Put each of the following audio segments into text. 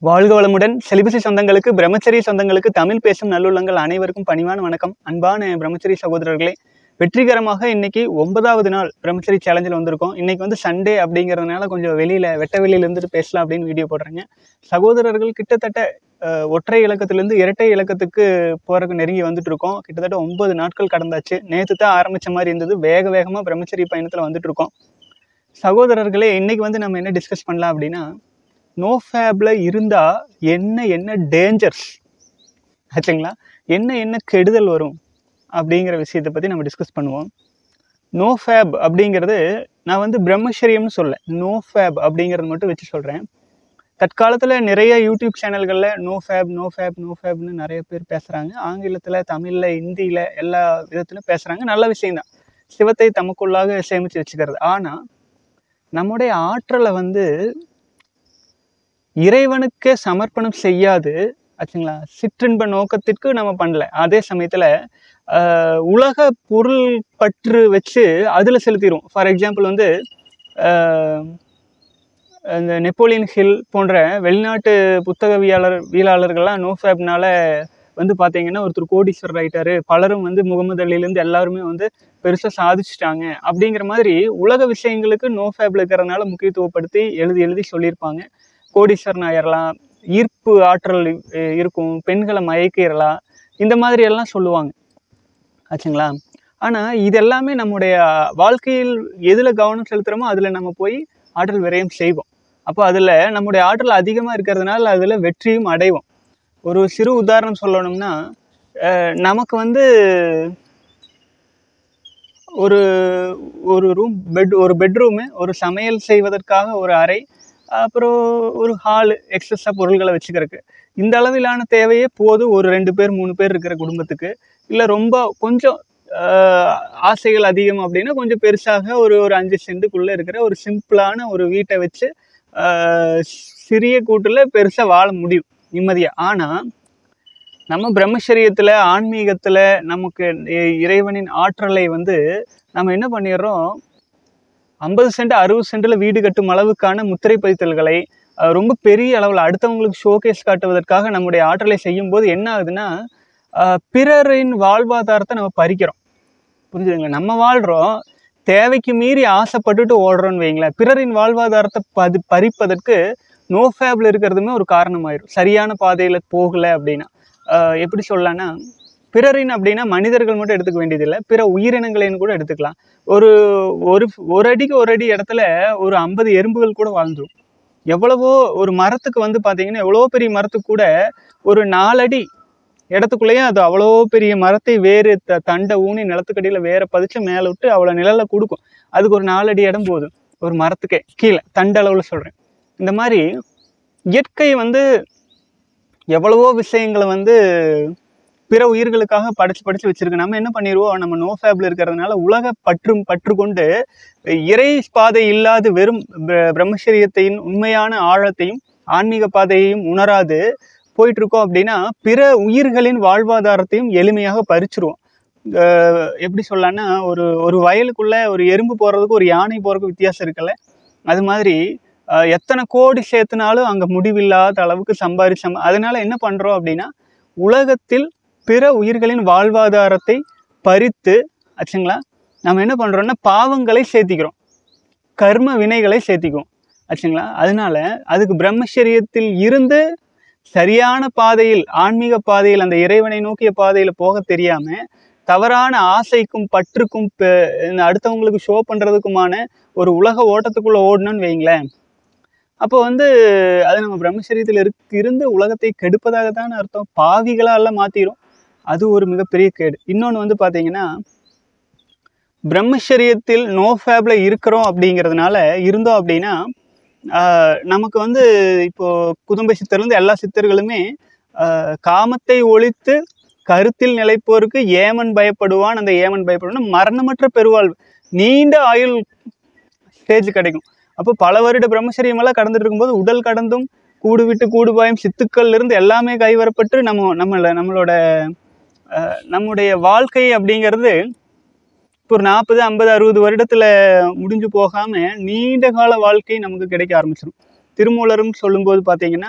வாழ்க வளமுடன் செலிபசி சொந்தங்களுக்கு பிரம்மச்சரிய சொந்தங்களுக்கு தமிழ் பேசும் நல்லுள்ளங்கள் அனைவருக்கும் பணிவான வணக்கம் அன்பான பிரம்மச்சரி சகோதரர்களே வெற்றிகரமாக இன்னைக்கு ஒன்பதாவது நாள் பிரம்மச்சரி சேலஞ்சில் வந்திருக்கோம் இன்னைக்கு வந்து சண்டே அப்படிங்கிறதுனால கொஞ்சம் வெளியில வெட்ட வெளியில இருந்துட்டு பேசலாம் அப்படின்னு வீடியோ போடுறேங்க சகோதரர்கள் கிட்டத்தட்ட அஹ், ஒற்றை இலக்கத்திலிருந்து இரட்டை இலக்கத்துக்கு போறதுக்கு நெருங்கி வந்துட்டு இருக்கோம் கிட்டத்தட்ட ஒன்பது நாட்கள் கடந்தாச்சு நேற்று தான் ஆரம்பிச்ச மாதிரி இருந்தது வேக வேகமா பிரம்மச்சரி பயணத்துல வந்துட்டு இருக்கோம் சகோதரர்களே இன்னைக்கு வந்து நம்ம என்ன டிஸ்கஸ் பண்ணலாம் அப்படின்னா நோ ஃபேப்ல இருந்தா என்ன என்ன டேஞ்சர்ஸ் ஆச்சுங்களா என்ன என்ன கெடுதல் வரும் அப்படிங்கிற விஷயத்தை பற்றி நம்ம டிஸ்கஸ் பண்ணுவோம் நோ ஃபேப் அப்படிங்கிறது நான் வந்து பிரம்மச்சரியம்னு சொல்ல நோ ஃபேப் அப்படிங்கிறது மட்டும் வச்சு சொல்கிறேன் தற்காலத்தில் நிறைய யூடியூப் சேனல்களில் no fap no fap no ஃபேப்னு நிறைய பேர் பேசுகிறாங்க ஆங்கிலத்தில் தமிழில் ஹிந்தியில் எல்லா விதத்திலும் பேசுகிறாங்க நல்ல விஷயம்தான் சிவத்தை தமக்குள்ளாக சேமித்து வச்சுக்கிறது ஆனால் நம்முடைய ஆற்றலை வந்து இறைவனுக்கே சமர்ப்பணம் செய்யாது ஆச்சுங்களா சிற்றின்ப நோக்கத்திற்கு நம்ம பண்ணல அதே சமயத்தில் உலக பொருள் பற்று வச்சு அதில் செலுத்திடுவோம் ஃபார் எக்ஸாம்பிள் வந்து ஆஹ், இந்த நெப்போலியன் ஹில் போன்ற வெளிநாட்டு புத்தகவியாளர் வியலாளர்கள்லாம் நோ ஃபேப்னால வந்து பார்த்தீங்கன்னா ஒருத்தர் கோடீஸ்வரர் ஆயிட்டாரு பலரும் வந்து முகமது அலிலேருந்து எல்லாருமே வந்து பெருசாக சாதிச்சிட்டாங்க அப்படிங்கிற மாதிரி உலக விஷயங்களுக்கு நோ ஃபேப்ல இருக்கிறதுனால முக்கியத்துவப்படுத்தி எழுதி எழுதி சொல்லியிருப்பாங்க கோடீஸ்வரன் ஆயிரலாம் ஈர்ப்பு ஆற்றல் அஹ், இருக்கும் பெண்களை மயக்கிடலாம் இந்த மாதிரி எல்லாம் சொல்லுவாங்க ஆச்சுங்களா ஆனால் இதெல்லாமே நம்முடைய வாழ்க்கையில் எதில் கவனம் செலுத்துகிறோமோ அதில் நம்ம போய் ஆற்றல் விரயம் செய்வோம் அப்போ அதில் நம்முடைய ஆற்றல் அதிகமாக இருக்கிறதுனால அதில் வெற்றியும் அடைவோம் ஒரு சிறு உதாரணம் சொல்லணும்னா அஹ், நமக்கு வந்து ஒரு ஒரு ரூம் பெட் ஒரு பெட்ரூமு ஒரு சமையல் செய்வதற்காக ஒரு அறை அப்புறம் ஒரு ஹாலு எக்ஸஸாக பொருள்களை வச்சுக்கிறதுக்கு இந்த அளவிலான தேவையே போதும் ஒரு ரெண்டு பேர் மூணு பேர் இருக்கிற குடும்பத்துக்கு இல்லை ரொம்ப கொஞ்சம் ஆஹ், ஆசைகள் அதிகம் அப்படின்னா கொஞ்சம் பெருசாக ஒரு ஒரு அஞ்சு சென்ட்டுக்குள்ளே இருக்கிற ஒரு சிம்பிளான ஒரு வீட்டை வச்சு ஆஹ், சிறிய கூட்டில் பெருசாக வாழ முடியும் நிம்மதியாக ஆனால் நம்ம பிரம்மச்சரியத்தில் ஆன்மீகத்தில் நமக்கு இ- இறைவனின் ஆற்றலை வந்து நம்ம என்ன பண்ணிடுறோம் ஐம்பது சென்ட் அறுபது சென்ட்டில் வீடு கட்டும் அளவுக்கான முத்திரை பதித்தல்களை அஹ், ரொம்ப பெரிய அளவில் அடுத்தவங்களுக்கு ஷோகேஸ் காட்டுவதற்காக நம்முடைய ஆற்றலை செய்யும்போது என்ன ஆகுதுன்னா அஹ், பிறரின் வாழ்வாதாரத்தை நம்ம பறிக்கிறோம் புரிஞ்சுதுங்க நம்ம வாழ்கிறோம் தேவைக்கு மீறி ஆசைப்பட்டுட்டு ஓடுறோம்னு வைங்களேன் பிறரின் வாழ்வாதாரத்தை பது பறிப்பதற்கு நோ ஃபேப்ல இருக்கிறதுமே ஒரு காரணமாயிரும் சரியான பாதையில் போகலை அப்படின்னா அஹ், எப்படி சொல்லலாம்னா பிறரின் அப்படின்னா மனிதர்கள் மட்டும் எடுத்துக்க வேண்டியதில்லை பிற உயிரினங்களைன்னு கூட எடுத்துக்கலாம் ஒரு ஒரு ஒரு அடிக்கு ஒரு அடி இடத்துல ஒரு ஐம்பது எறும்புகள் கூட வாழ்ந்துரும் எவ்வளவோ ஒரு மரத்துக்கு வந்து பார்த்தீங்கன்னா எவ்வளவோ பெரிய மரத்துக்கு கூட ஒரு நாலடி இடத்துக்குள்ளேயே அது அவ்வளோ பெரிய மரத்தை வேறு த தண்டை ஊனி நிலத்துக்கடியில் வேற பதிச்சு மேலே விட்டு அவ்வளோ நிழலை கொடுக்கும் அதுக்கு ஒரு நாலடி இடம் போதும் ஒரு மரத்துக்கே கீழே தண்டளவில் சொல்கிறேன் இந்த மாதிரி இயற்கை வந்து எவ்வளவோ விஷயங்களை வந்து பிற உயிர்களுக்காக படிச்சு படிச்சு வச்சிருக்கு நம்ம என்ன பண்ணிடுவோம் நம்ம நோ ஃபேப்ல இருக்கிறதுனால உலக பற்றும் பற்று கொண்டு இறை பாதை இல்லாத வெறும் பிர- பிரம்மச்சரியத்தையும் உண்மையான ஆழத்தையும் ஆன்மீக பாதையையும் உணராது போயிட்டு இருக்கோம் அப்படின்னா பிற உயிர்களின் வாழ்வாதாரத்தையும் எளிமையாக பறிச்சிருவோம் அஹ் எப்படி சொல்லலாம்னா ஒரு ஒரு வயலுக்குள்ள ஒரு எறும்பு போறதுக்கு ஒரு யானை போறதுக்கு வித்தியாசம் இருக்குல்ல அது மாதிரி அஹ் எத்தனை கோடி சேர்த்துனாலும் அங்கே முடிவில்லாத அளவுக்கு சம்பாரிச்சோம் அதனால என்ன பண்றோம் அப்படின்னா உலகத்தில் பிற உயிர்களின் வாழ்வாதாரத்தை பறித்து ஆச்சுங்களா நம்ம என்ன பண்றோம்னா பாவங்களை சேர்த்திக்கிறோம் கர்ம வினைகளை சேர்த்திக்குவோம் ஆச்சுங்களா அதனால அதுக்கு பிரம்மச்சரியத்தில் இருந்து சரியான பாதையில் ஆன்மீக பாதையில் அந்த இறைவனை நோக்கிய பாதையில போக தெரியாம தவறான ஆசைக்கும் பற்றுக்கும் பெ- இந்த அடுத்தவங்களுக்கு ஷோ பண்றதுக்குமான ஒரு உலக ஓட்டத்துக்குள்ள ஓடணும்னு வைங்களேன் அப்போ வந்து அது நம்ம பிரம்மச்சரியத்தில் இருக்கு இருந்து உலகத்தை கெடுப்பதாக தானே அர்த்தம் பாவிகளா மாத்திரும் அது ஒரு மிகப்பெரிய கேடு இன்னொன்று வந்து பார்த்தீங்கன்னா பிரம்மச்சரியத்தில் நோ ஃபேப்ல இருக்கிறோம் அப்படிங்கிறதுனால இருந்தோம் அப்படின்னா ஆஹ், நமக்கு வந்து இப்போ குதும்ப சித்தர்லேருந்து எல்லா சித்தர்களுமே ஆஹ், காமத்தை ஒழித்து கருத்தில் நிலைப்போருக்கு ஏமன் பயப்படுவான் அந்த ஏமன் பயப்படுவான் மரணமற்ற பெருவாழ்வு நீண்ட ஆயுள் ஸ்டேஜ் கிடைக்கும் அப்போ பல வருட பிரம்மச்சரியம் எல்லாம் கடந்துட்டு இருக்கும்போது உடல் கடந்தும் கூடு விட்டு கூடு பாயும் சித்துக்கள்ல இருந்து எல்லாமே கைவரப்பட்டு நம்ம நம்மள நம்மளோட அஹ், நம்முடைய வாழ்க்கை அப்படிங்கிறது இப்போ ஒரு நாற்பது ஐம்பது அறுபது வருடத்துல முடிஞ்சு போகாம நீண்ட கால வாழ்க்கை நமக்கு கிடைக்க ஆரம்பிச்சிடும் திருமூலரும் சொல்லும்போது பார்த்தீங்கன்னா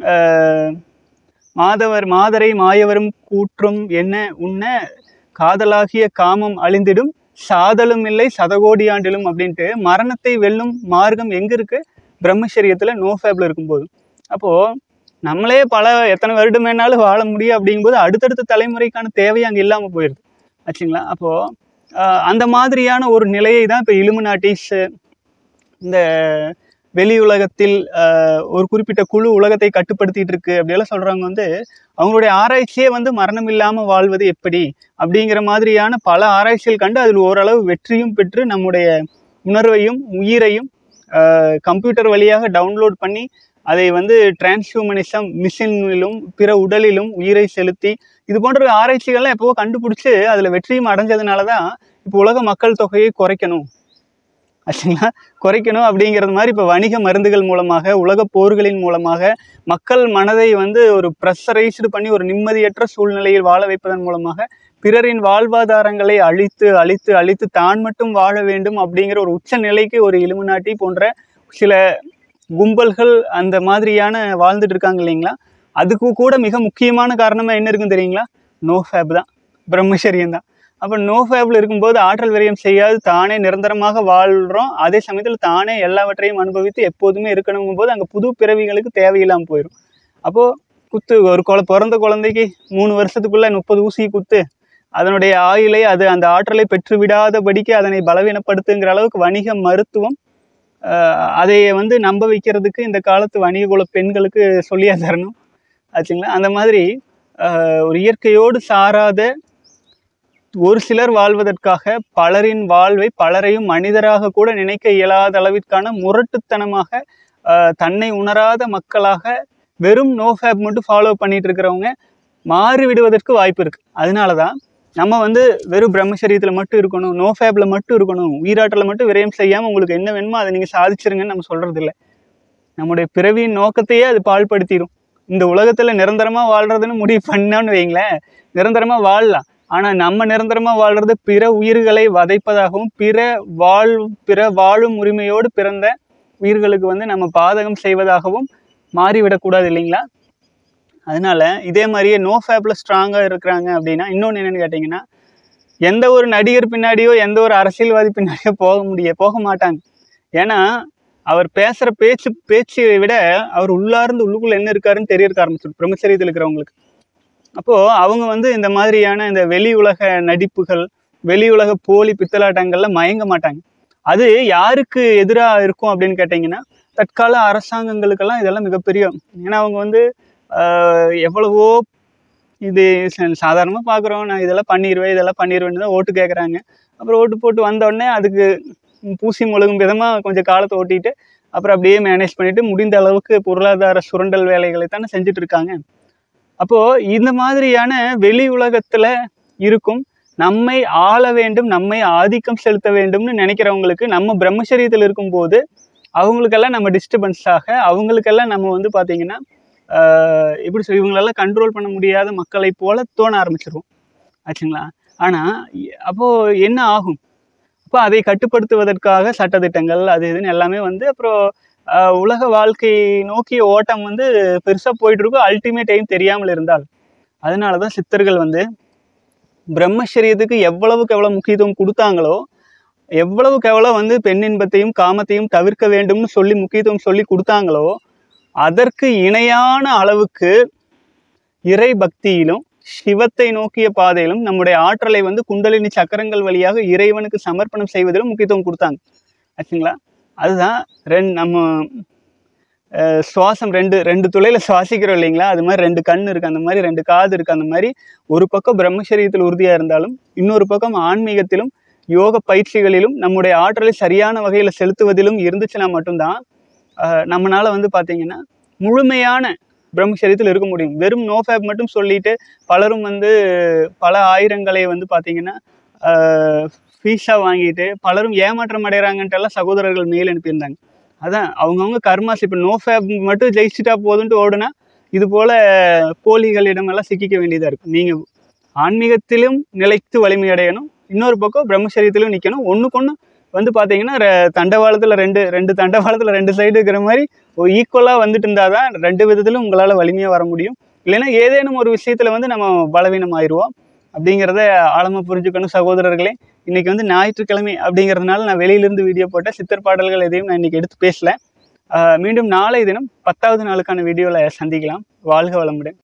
ஆஹ், மாதவர் மாதரை மாயவரும் கூற்றும் என்ன உன்ன காதலாகிய காமம் அழிந்திடும் சாதலும் இல்லை சதகோடி ஆண்டிலும் அப்படின்ட்டு மரணத்தை வெல்லும் மார்க்கம் எங்க இருக்கு பிரம்மச்சரியத்துல நோ ஃபேப்ல இருக்கும்போது அப்போ நம்மளே பல எத்தனை வருடம் வேணாலும் வாழ முடியும் அப்படிங்கும்போது அடுத்தடுத்த தலைமுறைக்கான தேவை அங்கே இல்லாமல் போயிடுது ஆச்சுங்களா அப்போ ஆஹ், அந்த மாதிரியான ஒரு நிலையை தான் இப்போ இலுமினாட்டிஸ் இந்த வெளி உலகத்தில் ஆஹ், ஒரு குறிப்பிட்ட குழு உலகத்தை கட்டுப்படுத்திட்டு இருக்கு அப்படியெல்லாம் சொல்றவங்க வந்து அவங்களுடைய ஆராய்ச்சியே வந்து மரணம் இல்லாமல் வாழ்வது எப்படி அப்படிங்கிற மாதிரியான பல ஆராய்ச்சிகள் கண்டு அதில் ஓரளவு வெற்றியும் பெற்று நம்முடைய உணர்வையும் உயிரையும் கம்ப்யூட்டர் வழியாக டவுன்லோட் பண்ணி அதை வந்து டிரான்ஸ்ஹியூமனிசம் மிஷினிலும் பிற உடலிலும் உயிரை செலுத்தி இது போன்ற ஆராய்ச்சிகள்லாம் எப்போ கண்டுபிடிச்சு அதில் வெற்றியும் அடைஞ்சதுனால தான் இப்போ உலக மக்கள் தொகையை குறைக்கணும் ஆச்சுங்களா குறைக்கணும் அப்படிங்கிறது மாதிரி இப்போ வணிக மருந்துகள் மூலமாக உலக போர்களின் மூலமாக மக்கள் மனதை வந்து ஒரு ப்ரெஷரைஸ்டு பண்ணி ஒரு நிம்மதியற்ற சூழ்நிலையில் வாழ வைப்பதன் மூலமாக பிறரின் வாழ்வாதாரங்களை அழித்து அழித்து அழித்து தான் மட்டும் வாழ வேண்டும் அப்படிங்கிற ஒரு உச்ச நிலைக்கு ஒரு இலுமினாட்டி போன்ற சில கும்பல்கள் அந்த மாதிரியான வாழ்ந்துட்டு இருக்காங்க இல்லைங்களா அதுக்கு கூட மிக முக்கியமான காரணமாக என்ன இருக்குன்னு தெரியுங்களா நோ ஃபேப் தான் பிரம்மச்சரியம் தான் அப்போ நோ ஃபேப்ல இருக்கும்போது ஆற்றல் விரயம் செய்யாது தானே நிரந்தரமாக வாழ்கிறோம் அதே சமயத்தில் தானே எல்லாவற்றையும் அனுபவித்து எப்போதுமே இருக்கணுங்கும் போது அங்கே புது பிறவிகளுக்கு தேவையில்லாமல் போயிடும் அப்போது குத்து ஒரு குழ பிறந்த குழந்தைக்கு மூணு வருஷத்துக்குள்ள முப்பது ஊசி குத்து அதனுடைய ஆயுளை அது அந்த ஆற்றலை பெற்று விடாதபடிக்கு அதனை பலவீனப்படுத்துங்கிற அளவுக்கு வணிக மருத்துவம் ஆஹ், அதை வந்து நம்ப வைக்கிறதுக்கு இந்த காலத்து வணிக குல பெண்களுக்கு சொல்லியா தரணும் ஆச்சுங்களா அந்த மாதிரி ஆஹ், ஒரு இயற்கையோடு சாராத ஒரு சிலர் வாழ்வதற்காக பலரின் வாழ்வை பலரையும் மனிதராக கூட நினைக்க இயலாத அளவிற்கான முரட்டுத்தனமாக ஆஹ், தன்னை உணராத மக்களாக வெறும் நோ ஃபேப் மட்டும் ஃபாலோ பண்ணிட்டு இருக்கிறவங்க மாறி விடுவதற்கு வாய்ப்பு இருக்கு அதனால தான் நம்ம வந்து வெறும் பிரம்மச்சரியத்தில் மட்டும் இருக்கணும் நோ ஃபேப்ல மட்டும் இருக்கணும் உயிராற்றலை மட்டும் விரயம் செய்யாமல் உங்களுக்கு என்ன வேணுமோ அதை நீங்கள் சாதிச்சிருங்கன்னு நம்ம சொல்றது இல்லை நம்முடைய பிறவியின் நோக்கத்தையே அது பாழ்படுத்திடும் இந்த உலகத்தில் நிரந்தரமாக வாழ்றதுன்னு முடிவு பண்ணோன்னு வைங்களேன் நிரந்தரமாக வாழலாம் ஆனால் நம்ம நிரந்தரமாக வாழ்றது பிற உயிர்களை வதைப்பதாகவும் பிற வாழ் பிற வாழும் உரிமையோடு பிறந்த உயிர்களுக்கு வந்து நம்ம பாதகம் செய்வதாகவும் மாறிவிடக்கூடாது இல்லைங்களா அதனால இதே மாதிரியே நோ ஃபேப்ல ஸ்ட்ராங்காக இருக்கிறாங்க அப்படின்னா இன்னொன்று என்னன்னு கேட்டிங்கன்னா எந்த ஒரு நடிகர் பின்னாடியோ எந்த ஒரு அரசியல்வாதி பின்னாடியோ போக முடிய போக மாட்டாங்க ஏன்னா அவர் பேசுகிற பேச்சு பேச்சை விட அவர் உள்ளார்ந்து உள்ளுக்குள்ள என்ன இருக்காருன்னு தெரியறக்க ஆரம்பிச்சிடும் பிரம்மச்சரியத்தில் இருக்கிறவங்களுக்கு அப்போது அவங்க வந்து இந்த மாதிரியான இந்த வெளி உலக நடிப்புகள் வெளி உலக போலி பித்தலாட்டங்கள்ல மயங்க மாட்டாங்க அது யாருக்கு எதிராக இருக்கும் அப்படின்னு கேட்டிங்கன்னா தற்கால அரசாங்கங்களுக்கெல்லாம் இதெல்லாம் மிகப்பெரிய ஏன்னா அவங்க வந்து ஆஹ், எவ்வளவோ இது சாதாரணமாக பார்க்குறோம் நான் இதெல்லாம் பண்ணிடுவேன் இதெல்லாம் பண்ணிடுவேன்னு தான் ஓட்டு கேட்குறாங்க அப்புறம் ஓட்டு போட்டு வந்த உடனே அதுக்கு பூசி முழுகும் விதமாக கொஞ்சம் காலத்தை ஓட்டிட்டு அப்புறம் அப்படியே மேனேஜ் பண்ணிட்டு முடிந்த அளவுக்கு பொருளாதார சுரண்டல் வேலைகளை தானே செஞ்சுட்டு இருக்காங்க அப்போது இந்த மாதிரியான வெளி உலகத்தில் இருக்கும் நம்மை ஆள வேண்டும் நம்மை ஆதிக்கம் செலுத்த வேண்டும்னு நினைக்கிறவங்களுக்கு நம்ம பிரம்மச்சரியத்தில் இருக்கும்போது அவங்களுக்கெல்லாம் நம்ம டிஸ்டர்பன்ஸாக அவங்களுக்கெல்லாம் நம்ம வந்து பார்த்தீங்கன்னா ஆஹ் எப்படி சொல்லி இவங்களெல்லாம் கண்ட்ரோல் பண்ண முடியாத மக்களை போல தோண ஆரம்பிச்சிருவோம் ஆச்சுங்களா ஆனால் அப்போது என்ன ஆகும் அப்போ அதை கட்டுப்படுத்துவதற்காக சட்டதிட்டங்கள் அது இதுன்னு எல்லாமே வந்து அப்புறம் ஆஹ் உலக வாழ்க்கை நோக்கிய ஓட்டம் வந்து பெருசாக போயிட்டு இருக்கும் அல்டிமேட் எய்ம் தெரியாமல் இருந்தால் அதனால தான் சித்தர்கள் வந்து பிரம்மச்சரியத்துக்கு எவ்வளவுக்கு எவ்வளவு முக்கியத்துவம் கொடுத்தாங்களோ எவ்வளவுக்கு எவ்வளோ வந்து பெண்ணின்பத்தையும் காமத்தையும் தவிர்க்க வேண்டும்னு சொல்லி முக்கியத்துவம் சொல்லி கொடுத்தாங்களோ அதற்கு இணையான அளவுக்கு இறை பக்தியிலும் சிவத்தை நோக்கிய பாதையிலும் நம்முடைய ஆற்றலை வந்து குண்டலினி சக்கரங்கள் வழியாக இறைவனுக்கு சமர்ப்பணம் செய்வதிலும் முக்கியத்துவம் கொடுத்தாங்க ஆச்சுங்களா அதுதான் ரெண்டு நம்ம அஹ், சுவாசம் ரெண்டு ரெண்டு துளையில சுவாசிக்கிறோம் இல்லைங்களா அது மாதிரி ரெண்டு கண் இருக்கு அந்த மாதிரி ரெண்டு காது இருக்கு அந்த மாதிரி ஒரு பக்கம் பிரம்மச்சரியத்தில் உறுதியா இருந்தாலும் இன்னொரு பக்கம் ஆன்மீகத்திலும் யோக பயிற்சிகளிலும் நம்முடைய ஆற்றலை சரியான வகையில் செலுத்துவதிலும் இருந்துச்சுன்னா மட்டும்தான் அஹ், நம்மனால வந்து பார்த்தீங்கன்னா முழுமையான பிரம்மச்சரியத்தில் இருக்க முடியும் வெறும் நோ ஃபேப் மட்டும் சொல்லிட்டு பலரும் வந்து பல ஆயிரங்களை வந்து பார்த்தீங்கன்னா ஃபீஸாக வாங்கிட்டு பலரும் ஏமாற்றம் அடைகிறாங்கன்ட்டு எல்லாம் சகோதரர்கள் மெயில் அனுப்பியிருந்தாங்க அதான் அவங்கவுங்க கர்மாஸ் இப்போ நோ ஃபேப் மட்டும் ஜெயிச்சிட்டா போதுன்ட்டு ஓடுனா இது போல் போலிகளிடமெல்லாம் சிக்கிக்க வேண்டியதாக இருக்கும் நீங்கள் ஆன்மீகத்திலும் நிலைத்து வலிமை அடையணும் இன்னொரு பக்கம் பிரம்மச்சரியத்திலும் நிற்கணும் ஒன்றுக்கு ஒன்று வந்து பார்த்தீங்கன்னா ரெ- தண்டவாளத்தில் ரெண்டு ரெண்டு தண்டவாளத்தில் ரெண்டு சைடு இருக்கிற மாதிரி ஈக்குவலாக வந்துட்டு இருந்தால் தான் ரெண்டு விதத்திலும் உங்களால் வலிமையாக வர முடியும் இல்லைன்னா ஏதேனும் ஒரு விஷயத்தில் வந்து நம்ம பலவீனம் ஆயிடுவோம் அப்படிங்கிறத ஆழமாக புரிஞ்சுக்கணும் சகோதரர்களே இன்னைக்கு வந்து ஞாயிற்றுக்கிழமை அப்படிங்கிறதுனால நான் வெளியிலிருந்து வீடியோ போட்டேன் சித்தர் பாடல்கள் எதையும் நான் இன்னைக்கு எடுத்து பேசல ஆஹ் மீண்டும் நாளை தினம் பத்தாவது நாளுக்கான வீடியோவில் சந்திக்கலாம் வாழ்க வளமுடன்